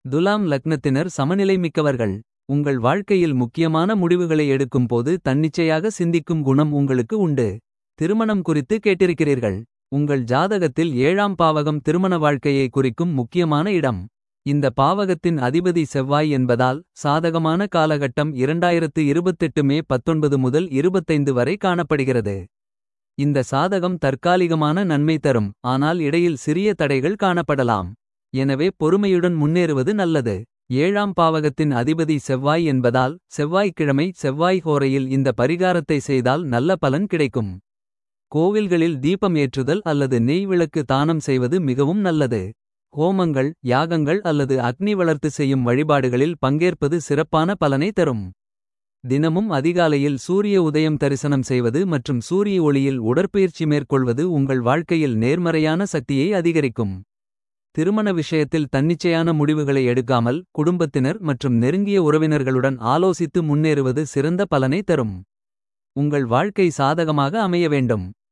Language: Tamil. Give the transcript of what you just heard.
துலாம் லக்னத்தினர் சமநிலை மிக்கவர்கள். உங்கள் வாழ்க்கையில் முக்கியமான முடிவுகளை எடுக்கும் போது தன்னிச்சையாக சிந்திக்கும் குணம் உங்களுக்கு உண்டு. திருமணம் குறித்து கேட்டிருக்கிறீர்கள். உங்கள் ஜாதகத்தில் ஏழாம் பாவகம் திருமண வாழ்க்கையை குறிக்கும் முக்கியமான இடம். இந்த பாவகத்தின் அதிபதி செவ்வாய் என்பதால் சாதகமான காலகட்டம் 2028 மே 19 முதல் 25 வரை காணப்படுகிறது. இந்த சாதகம் தற்காலிகமான நன்மை தரும் ஆனால் இடையில் சிறிய தடைகள் காணப்படலாம். எனவே பொறுமையுடன் முன்னேறுவது நல்லது. ஏழாம் பாவகத்தின் அதிபதி செவ்வாய் என்பதால் செவ்வாய்க்கிழமை செவ்வாய் ஹோரையில் இந்த பரிகாரத்தை செய்தால் நல்ல பலன் கிடைக்கும். கோவில்களில் தீபம் ஏற்றுதல் அல்லது நெய் விளக்கு தானம் செய்வது மிகவும் நல்லது. ஹோமங்கள் யாகங்கள் அல்லது அக்னி வளர்த்து செய்யும் வழிபாடுகளில் பங்கேற்பது சிறப்பான பலனை தரும். தினமும் அதிகாலையில் சூரிய உதயம் தரிசனம் செய்வது மற்றும் சூரிய ஒளியில் உடற்பயிற்சி மேற்கொள்வது உங்கள் வாழ்க்கையில் நேர்மறையான சக்தியை அதிகரிக்கும். திருமண விஷயத்தில் தன்னிச்சையான முடிவுகளை எடுக்காமல் குடும்பத்தினர் மற்றும் நெருங்கிய உறவினர்களுடன் ஆலோசித்து முன்னேறுவது சிறந்த பலனை தரும். உங்கள் வாழ்க்கை சாதகமாக அமைய வேண்டும்.